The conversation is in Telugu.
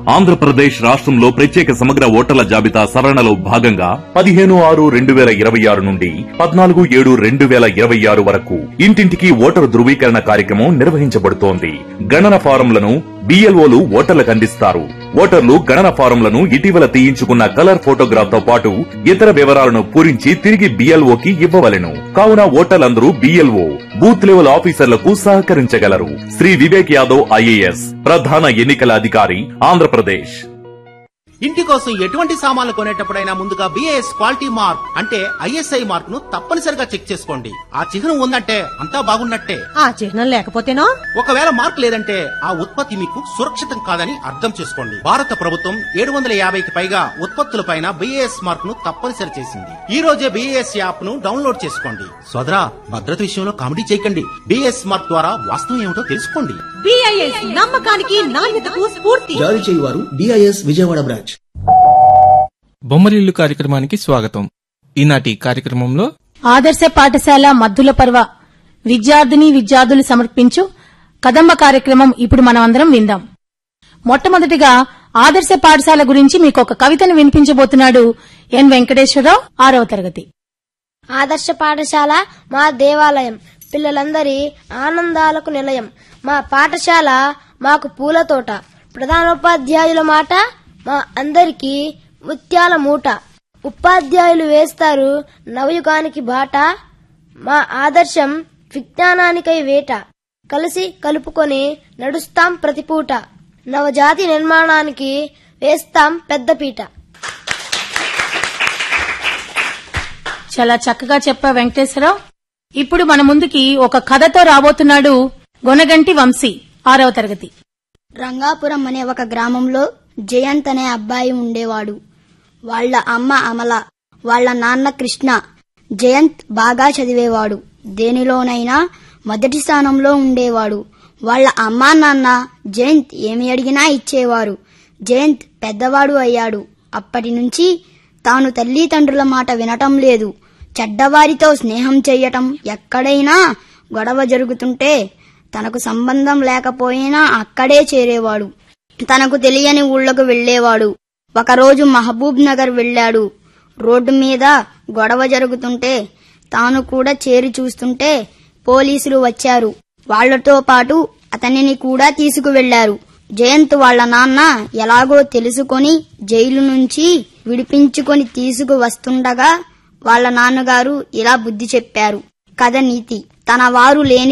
ఆంధ్రప్రదేశ్ రాష్ట్రంలో ప్రత్యేక సమగ్ర ఓటర్ల జాబితా సవరణలో భాగంగా పదిహేను ఆరు రెండు వేల ఇరవై ఆరు నుండి పద్నాలుగు ఏడు రెండు వేల ఇరవై ఆరు వరకు ఇంటింటికి ఓటరు ధృవీకరణ కార్యక్రమం నిర్వహించబడుతోంది గణన ఫారంలను బిఎల్ఓలు ఓటర్లకు అందిస్తారు ఓటర్లు గణన ఫారంలను ఇటీవల తీయించుకున్న కలర్ ఫోటోగ్రాఫ్ తో పాటు ఇతర వివరాలను పూరించి తిరిగి బిఎల్ఓకి ఇవ్వవలెను కావున ఓటర్లందరూ బిఎల్ఓ బూత్ లెవెల్ ఆఫీసర్లకు సహకరించగలరు శ్రీ వివేక్ యాదవ్ ఐఏఎస్ ప్రధాన ఎన్నికల అధికారి ఆంధ్రప్రదేశ్ ఇంటి కోసం ఎటువంటి సామాన్లు కొనేటప్పుడైనా ముందుగా బిఏఎస్ క్వాలిటీ మార్క్ అంటే ఐఎస్ఐ మార్క్ ను తప్పనిసరిగా చెక్ చేసుకోండి ఆ చిహ్నం ఉందంటే అంతా బాగున్నట్టే ఆ చిహ్నం లేకపోతేనో ఒకవేళ మార్క్ లేదంటే ఆ ఉత్పత్తి మీకు సురక్షితం కాదని అర్థం చేసుకోండి భారత ప్రభుత్వం ఏడు వందల యాభైకి పైగా ఉత్పత్తులపైన బిఏఎస్ మార్క్ ను తప్పనిసరి చేసింది ఈ రోజే బిఏఎస్ యాప్ ను డౌన్లోడ్ చేసుకోండి సోదరా భద్రత విషయంలో కామెడీ చేయకండి బిఏఎస్ మార్క్ ద్వారా వాస్తవం ఏమిటో తెలుసుకోండి బిఐఎస్ నమ్మకానికి నాణ్యతకు స్ఫూర్తి జారీ చేయువారు డిఐఎస్ విజయవాడ బ్రాంచ్ బొమ్మరిల్లు కార్యక్రమానికి స్వాగతం ఈనాటి కార్యక్రమంలో ఆదర్శ పాఠశాల మద్దుల పర్వ విద్యార్థిని విద్యార్థులు సమర్పించు కదంబ కార్యక్రమం ఇప్పుడు మనమందరం విందాం మొట్టమొదటిగా ఆదర్శ పాఠశాల గురించి మీకు ఒక కవితను వినిపించబోతున్నాడు ఎన్ వెంకటేశ్వరరావు ఆరవ తరగతి ఆదర్శ పాఠశాల మా దేవాలయం పిల్లలందరి ఆనందాలకు నిలయం మా పాఠశాల మాకు పూల తోట ప్రధానోపాధ్యాయుల మాట మా అందరికీ ముత్యాల మూట ఉపాధ్యాయులు వేస్తారు నవయుగానికి బాట మా ఆదర్శం విజ్ఞానానికై వేట కలిసి కలుపుకొని నడుస్తాం ప్రతిపూట నవజాతి నిర్మాణానికి వేస్తాం పెద్దపీట చాలా చక్కగా చెప్పా వెంకటేశ్వరరావు ఇప్పుడు మన ముందుకి ఒక కథతో రాబోతున్నాడు గొనగంటి వంశీ ఆరవ తరగతి రంగాపురం అనే ఒక గ్రామంలో జయంత్ అనే అబ్బాయి ఉండేవాడు వాళ్ళ అమ్మ అమల వాళ్ళ నాన్న కృష్ణ జయంత్ బాగా చదివేవాడు దేనిలోనైనా మొదటి స్థానంలో ఉండేవాడు వాళ్ళ అమ్మా నాన్న జయంత్ ఏమి అడిగినా ఇచ్చేవారు జయంత్ పెద్దవాడు అయ్యాడు అప్పటి నుంచి తాను తల్లిదండ్రుల మాట వినటం లేదు చెడ్డవారితో స్నేహం చెయ్యటం ఎక్కడైనా గొడవ జరుగుతుంటే తనకు సంబంధం లేకపోయినా అక్కడే చేరేవాడు తనకు తెలియని ఊళ్ళకు వెళ్లేవాడు ఒకరోజు మహబూబ్ నగర్ వెళ్ళాడు రోడ్డు మీద గొడవ జరుగుతుంటే తాను కూడా చేరి చూస్తుంటే పోలీసులు వచ్చారు వాళ్లతో పాటు అతనిని కూడా తీసుకువెళ్లారు జయంత్ వాళ్ళ నాన్న ఎలాగో తెలుసుకొని జైలు నుంచి విడిపించుకొని తీసుకు వస్తుండగా వాళ్ళ నాన్నగారు ఇలా బుద్ధి చెప్పారు కథ నీతి తన వారు లేని